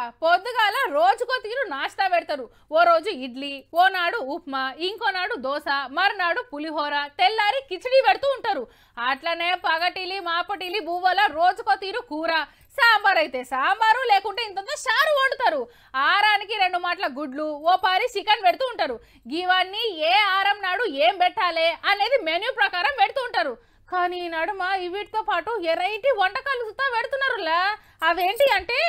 పొద్దుగాల రోజుకో తీరు నాస్తా పెడతారు ఓ రోజు ఇడ్లీ ఓ నాడు ఉప్మా ఇంకో నాడు దోశ మరునాడు పులిహోర తెల్లారి కిచిడి పెడుతూ ఉంటారు అట్లనే పగటిలి మాపటిలి బువ్వల రోజుకో తీరు కూర సాంబార్ అయితే సాంబారు లేకుంటే ఇంత చారు వండుతారు ఆరానికి రెండు మాటల గుడ్లు ఓ పారి చికెన్ పెడుతూ ఉంటారు ఇవన్నీ ఏ ఆరం నాడు ఏం పెట్టాలి అనేది మెన్యూ ప్రకారం పెడుతూ ఉంటారు కానీ ఈ నడుమ ఈ వీటితో పాటు ఎరైటీ వంటకాలు సుతా పెడుతున్నారులా అవేంటి అంటే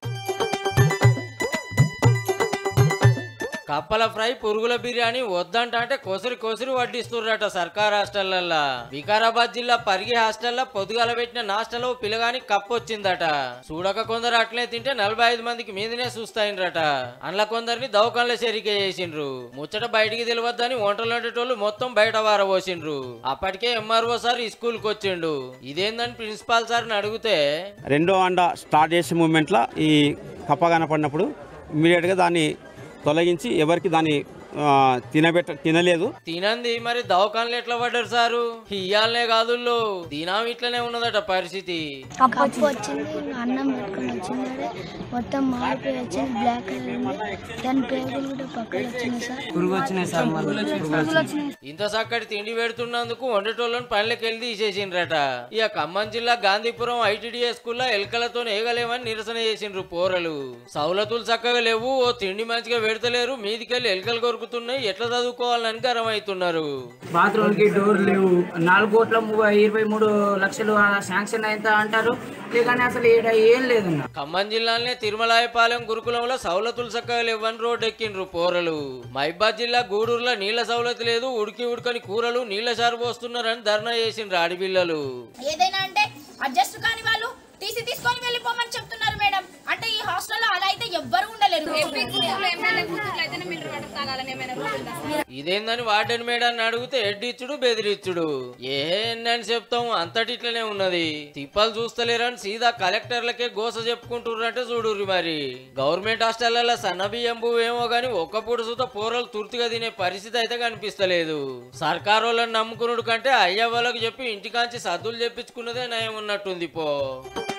కప్పల ఫ్రై పురుగుల బిర్యానీ వద్దంట అంటే కొసరి కొసరి వడ్డిస్తుర్రట సర్కార్ హాస్టళ్లల్లా వికారాబాద్ జిల్లా పరిగి హాస్టల్లో పొద్దుగాల పెట్టిన నాస్టల్లో పిల్లగాని కప్పు వచ్చిందట చూడక కొందరు అట్లే తింటే నలభై ఐదు మందికి మీదనే చూస్తాయినరట అందులో కొందరిని దవకంలో చెరికే చేసిండ్రు ముచ్చట బయటికి తెలియద్దని వంటలు వండేటోళ్ళు మొత్తం బయట వారబోసిండ్రు అప్పటికే ఎంఆర్ఓ సార్ ఈ స్కూల్కి వచ్చిండు ఇదేందని ప్రిన్సిపాల్ సార్ని అడిగితే రెండో అండ స్టార్ట్ చేసే మూమెంట్లో ఈ కప్ప కనపడినప్పుడు ఇమీడియట్గా దాన్ని తొలగించి ఎవరికి దాన్ని ఆ, తినబెట్ట తినలేదు తినంది మరి దవకాన్లు ఎట్లా పడ్డారు సారు ఇయ్యాలనే కాదు దినం ఇట్లనే ఉన్నదట పరిస్థితి కప్పు వచ్చింది అన్నం పెట్టుకొని వచ్చింది అదే మొత్తం మాడిపోయి వచ్చింది బ్లాక్ కలర్ ఉంది దాని పేగులు కూడా పక్కన వచ్చినాయి సార్ పురుగు వచ్చినాయి సార్ మళ్ళీ ఇంత చక్కటి తిండి పెడుతున్నందుకు వండేటోళ్ళని పనులకు వెళ్ళి తీసేసిండ్రట ఇక ఖమ్మం జిల్లా గాంధీపురం ఐటీడీఏ స్కూల్లో ఎలకలతో ఏగలేమని నిరసన చేసిండ్రు పోరలు సౌలతులు చక్కగా లేవు ఓ తిండి మంచిగా పెడతలేరు మీదికెళ్ళి ఎలకలు కొరుకుతున్నాయి ఎట్లా చదువుకోవాలని గరం అవుతున్నారు బాత్రూమ్ కి డోర్ లేవు నాలుగు కోట్ల ము- ఇరవై మూడు లక్షలు ఆ శాంక్షన్ అయితే అంటారు కానీ అసలు ఈడ ఏం లేదన్న ఖమ్మం జిల్లాలోనే తిరుమలాయపాలెం గురుకులంలో సౌలతులు చక్కగా లేవని రోడ్డు ఎక్కిండ్రు పోరలు మైబాద్ జిల్లా గూడూరులో నీళ్ల సౌలతి లేదు ఉడికి ఉడకని కూరలు నీళ్ల సారు పోస్తున్నారని ధర్నా చేసిండ్రు ఆడపిల్లలు ఏదైనా అంటే అడ్జస్ట్ కాని వాళ్ళు టీసీ తీసుకొని వెళ్ళిపోమని చెప్తున్నారు మేడం అంటే ఈ హాస్టల్లో అలా అయితే ఎవ్వరు ఉండలేరు ఇదేందని వార్డెన్ మేడాన్ని అడిగితే ఎడ్డిచ్చుడు బెదిరిచ్చుడు ఏందని చెప్తాం అంతటిట్లనే ఉన్నది తిప్పలు చూస్తలేరని సీదా కలెక్టర్లకే గోస చెప్పుకుంటుర్రంటే చూడుర్రి మరి గవర్నమెంట్ హాస్టళ్లలో సన్న బియ్యం పువ్వు ఏమో గాని ఒక్క పూట సుత పూరలు తుర్తిగా తినే పరిస్థితి అయితే కనిపిస్తలేదు సర్కారు వాళ్ళని నమ్ముకునుడు కంటే అయ్య వాళ్ళకి చెప్పి ఇంటికాంచి సద్దులు చెప్పించుకున్నదే నయం ఉన్నట్టుంది పో